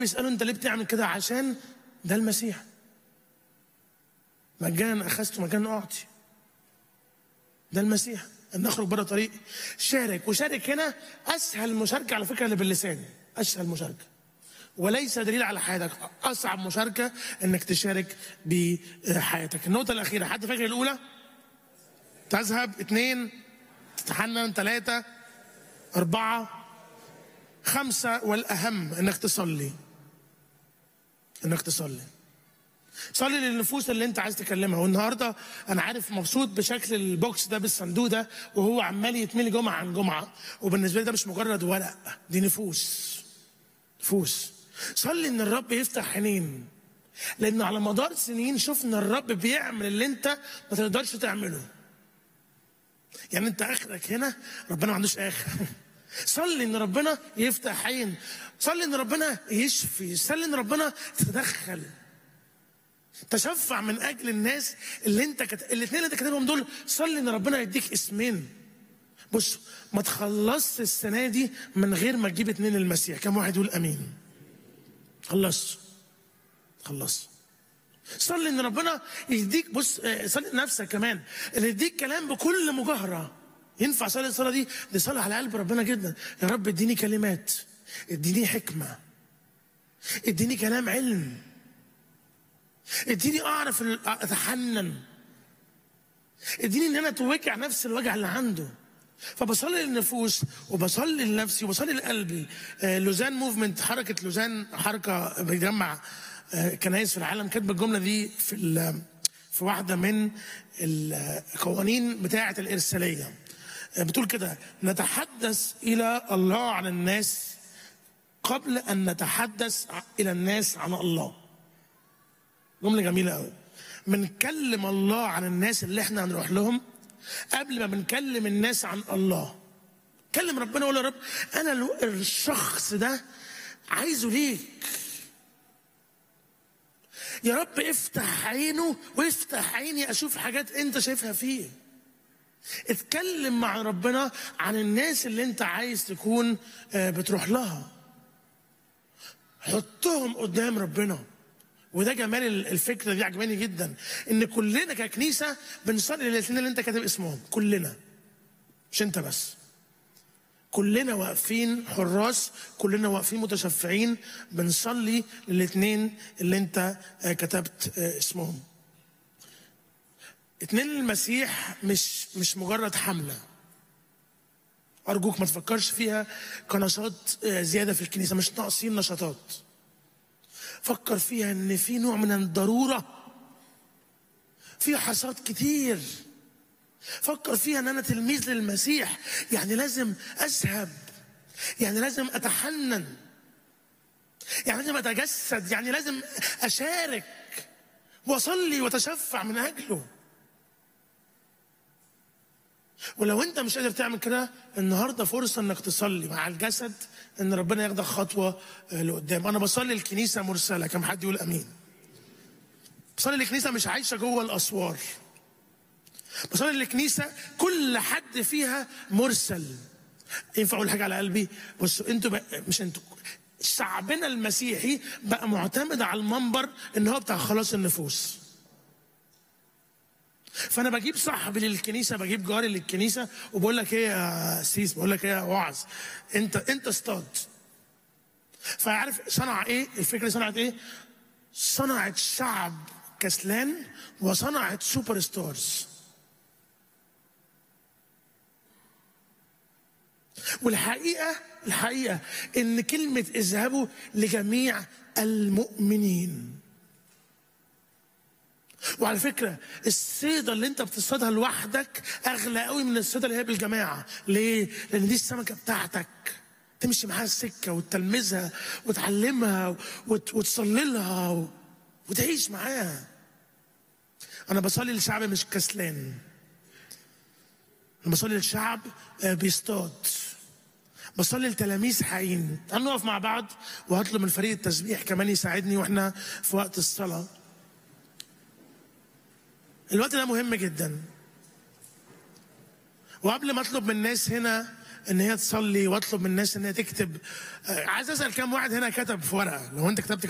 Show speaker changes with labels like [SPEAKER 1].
[SPEAKER 1] بيسألوا انت ليه بتعمل كده عشان ده المسيح مجانا اخذت مجانا اعطي ده المسيح ان نخرج بره طريق شارك وشارك هنا اسهل مشاركه على فكره اللي باللسان اسهل مشاركه وليس دليل على حياتك اصعب مشاركه انك تشارك بحياتك النقطه الاخيره حد فاكر الاولى تذهب اثنين تتحنن ثلاثه اربعه خمسه والاهم انك تصلي انك تصلي صلي للنفوس اللي انت عايز تكلمها والنهارده انا عارف مبسوط بشكل البوكس ده بالصندوق ده وهو عمال يتملي جمعه عن جمعه وبالنسبه لي ده مش مجرد ورق دي نفوس نفوس صلي ان الرب يفتح عينين لانه على مدار سنين شفنا الرب بيعمل اللي انت ما تقدرش تعمله يعني انت اخرك هنا ربنا ما عندوش اخر صلي ان ربنا يفتح عين صلي ان ربنا يشفي صلي ان ربنا تتدخل تشفع من اجل الناس اللي انت كت... الاثنين اللي انت كاتبهم دول صلي ان ربنا يديك اسمين بص ما تخلصش السنه دي من غير ما تجيب اتنين المسيح كم واحد يقول امين خلص خلص صلي ان ربنا يديك بص آه، صلي لنفسك كمان ان يديك كلام بكل مجاهره ينفع صلي الصلاه دي دي صلاه على قلب ربنا جدا يا رب اديني كلمات اديني حكمه اديني كلام علم اديني اعرف ال- اتحنن اديني ان انا توجع نفس الوجع اللي عنده فبصلي للنفوس وبصلي لنفسي وبصلي لقلبي آه، لوزان موفمنت حركه لوزان حركه بتجمع آه، كنايس في العالم كاتبه الجمله دي في ال- في واحده من القوانين بتاعه الارساليه آه، بتقول كده نتحدث الى الله عن الناس قبل ان نتحدث الى الناس عن الله جملة جميلة قوي بنكلم الله عن الناس اللي احنا هنروح لهم قبل ما بنكلم الناس عن الله كلم ربنا وقول يا رب انا الو- الشخص ده عايزه ليك يا رب افتح عينه وافتح عيني اشوف حاجات انت شايفها فيه اتكلم مع ربنا عن الناس اللي انت عايز تكون آه، بتروح لها حطهم قدام ربنا وده جمال ال- الفكره دي عجباني جدا ان كلنا ككنيسه بنصلي للاثنين اللي انت كاتب اسمهم كلنا مش انت بس كلنا واقفين حراس كلنا واقفين متشفعين بنصلي للاثنين اللي انت آه، كتبت آه، اسمهم اتنين المسيح مش مش مجرد حمله ارجوك ما تفكرش فيها كنشاط آه، زياده في الكنيسه مش ناقصين نشاطات فكر فيها ان في نوع من الضروره في حصاد كتير فكر فيها ان انا تلميذ للمسيح يعني لازم اذهب يعني لازم اتحنن يعني لازم اتجسد يعني لازم اشارك واصلي واتشفع من اجله ولو انت مش قادر تعمل كده النهارده فرصه انك تصلي مع الجسد ان ربنا ياخدك خطوه آه، لقدام انا بصلي الكنيسه مرسله كم حد يقول امين بصلي الكنيسه مش عايشه جوه الاسوار بصلي الكنيسه كل حد فيها مرسل ينفع اقول حاجه على قلبي بصوا انتوا بقى مش انتوا شعبنا المسيحي بقى معتمد على المنبر ان هو بتاع خلاص النفوس فانا بجيب صاحبي للكنيسه بجيب جاري للكنيسه وبقول لك ايه يا سيس بقول لك ايه يا وعظ انت انت اصطاد فعارف صنع ايه الفكره دي صنعت ايه صنعت شعب كسلان وصنعت سوبر ستارز والحقيقه الحقيقه ان كلمه اذهبوا لجميع المؤمنين وعلى فكرة الصيدة اللي انت بتصطادها لوحدك اغلى قوي من الصيدة اللي هي بالجماعة ليه؟ لان دي السمكة بتاعتك تمشي معاها السكة وتلمذها وتعلمها وت- وتصلي لها و- وتعيش معاها انا بصلي لشعب مش كسلان انا بصلي لشعب آه، بيصطاد بصلي لتلاميذ حقيقيين تعالوا نقف مع بعض وهطلب من فريق التسبيح كمان يساعدني واحنا في وقت الصلاه الوقت ده مهم جدا وقبل ما اطلب من الناس هنا ان هي تصلي واطلب من الناس ان هي تكتب آه، عايز اسال كم واحد هنا كتب في ورقه لو انت كتبت